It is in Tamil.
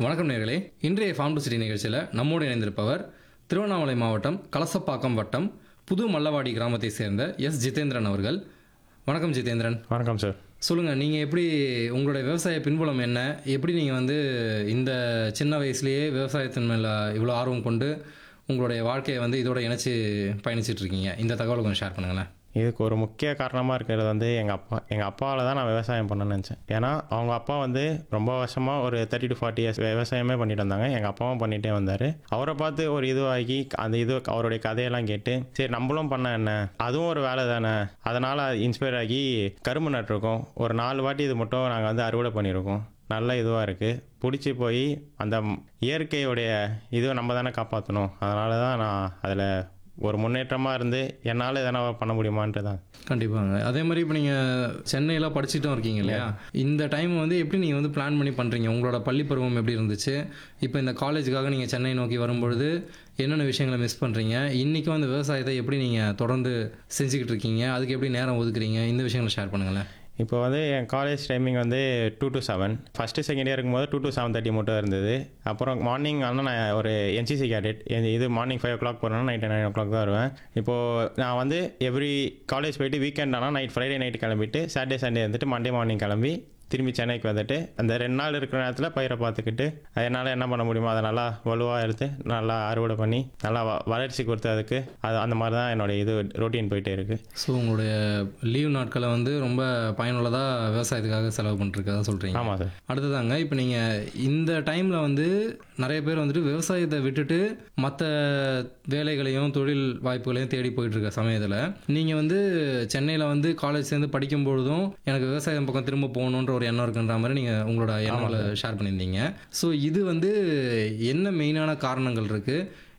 வணக்கம் நேர்களே இன்றைய ஃபார்ம் டு சிட்டி நிகழ்ச்சியில் நம்மோடு இணைந்திருப்பவர் திருவண்ணாமலை மாவட்டம் கலசப்பாக்கம் வட்டம் புது மல்லவாடி கிராமத்தை சேர்ந்த எஸ் ஜிதேந்திரன் அவர்கள் வணக்கம் ஜிதேந்திரன் வணக்கம் சார் சொல்லுங்கள் நீங்கள் எப்படி உங்களுடைய விவசாய பின்புலம் என்ன எப்படி நீங்கள் வந்து இந்த சின்ன வயசுலேயே விவசாயத்தின் மேலே இவ்வளோ ஆர்வம் கொண்டு உங்களுடைய வாழ்க்கையை வந்து இதோட இணைச்சி பயணிச்சிட்டு இருக்கீங்க இந்த தகவலை கொஞ்சம் ஷேர் பண்ணுங்களேன் இதுக்கு ஒரு முக்கிய காரணமாக இருக்கிறது வந்து எங்கள் அப்பா எங்கள் அப்பாவால் தான் நான் விவசாயம் பண்ணணும்னு நினச்சேன் ஏன்னா அவங்க அப்பா வந்து ரொம்ப வருஷமாக ஒரு தேர்ட்டி டு ஃபார்ட்டி இயர்ஸ் விவசாயமே பண்ணிட்டு வந்தாங்க எங்கள் அப்பாவும் பண்ணிகிட்டே வந்தார் அவரை பார்த்து ஒரு இதுவாகி அந்த இது அவருடைய கதையெல்லாம் கேட்டு சரி நம்மளும் பண்ண என்ன அதுவும் ஒரு வேலை தானே அதனால் இன்ஸ்பயர் ஆகி கரும்பு நட்டிருக்கோம் ஒரு நாலு வாட்டி இது மட்டும் நாங்கள் வந்து அறுவடை பண்ணியிருக்கோம் நல்ல இதுவாக இருக்குது பிடிச்சி போய் அந்த இயற்கையுடைய இதுவை நம்ம தானே காப்பாற்றணும் அதனால தான் நான் அதில் ஒரு முன்னேற்றமாக இருந்து என்னால் எதனா பண்ண முடியுமான்ட்டு தான் கண்டிப்பாங்க அதே மாதிரி இப்போ நீங்கள் சென்னையில் படிச்சுட்டும் இருக்கீங்க இல்லையா இந்த டைம் வந்து எப்படி நீங்கள் வந்து பிளான் பண்ணி பண்ணுறீங்க உங்களோட பள்ளி பருவம் எப்படி இருந்துச்சு இப்போ இந்த காலேஜுக்காக நீங்கள் சென்னை நோக்கி வரும்பொழுது என்னென்ன விஷயங்களை மிஸ் பண்ணுறீங்க இன்றைக்கும் அந்த விவசாயத்தை எப்படி நீங்கள் தொடர்ந்து செஞ்சுக்கிட்டு இருக்கீங்க அதுக்கு எப்படி நேரம் ஒதுக்குறீங்க இந்த விஷயங்களை ஷேர் பண்ணுங்களேன் இப்போ வந்து என் காலேஜ் டைமிங் வந்து two to seven first second year இருக்கும்போது டூ டு செவன் தேர்ட்டி மட்டும் இருந்தது அப்புறம் மார்னிங் ஆனால் நான் ஒரு என்சிசி கேடட் இது மார்னிங் ஃபைவ் ஓ கிளாக் போகிறேன்னா நைட் நைன் ஓ கிளாக் தான் வருவேன் இப்போது நான் வந்து எவ்ரி காலேஜ் போயிட்டு வீக்கெண்ட் ஆனால் நைட் ஃப்ரைடே நைட் கிளம்பிட்டு சாட்டர்டே சண்டே வந்துட்டு மண்டே மார்னிங் கிளம்பி திரும்பி சென்னைக்கு வந்துட்டு அந்த ரெண்டு நாள் இருக்கிற நேரத்தில் பயிரை பார்த்துக்கிட்டு என்னால் என்ன பண்ண முடியுமோ அதை நல்லா வலுவாக எடுத்து நல்லா அறுவடை பண்ணி நல்லா வ- வளர்ச்சி கொடுத்து அதுக்கு அது அந்த மாதிரி தான் என்னோட இது ரொட்டீன் போயிட்டே இருக்குது ஸோ உங்களுடைய லீவ் நாட்களை வந்து ரொம்ப பயனுள்ளதாக விவசாயத்துக்காக செலவு பண்ணிருக்கதா சொல்கிறீங்க ஆமாம் சார் அடுத்ததாங்க இப்போ நீங்கள் இந்த டைமில் வந்து நிறைய பேர் வந்துட்டு விவசாயத்தை விட்டுட்டு மற்ற வேலைகளையும் தொழில் வாய்ப்புகளையும் தேடி போயிட்டு இருக்க சமயத்தில் நீங்கள் வந்து சென்னையில் வந்து காலேஜ் சேர்ந்து படிக்கும் பொழுதும் எனக்கு விவசாயம் பக்கம் திரும்ப போகணுன்ற ஒரு எண்ணம் இருக்குன்ற மாதிரி நீங்கள் உங்களோட எண்ணங்களை ஷேர் பண்ணியிருந்தீங்க ஸோ இது வந்து என்ன மெயினான காரணங்கள் இருக்குது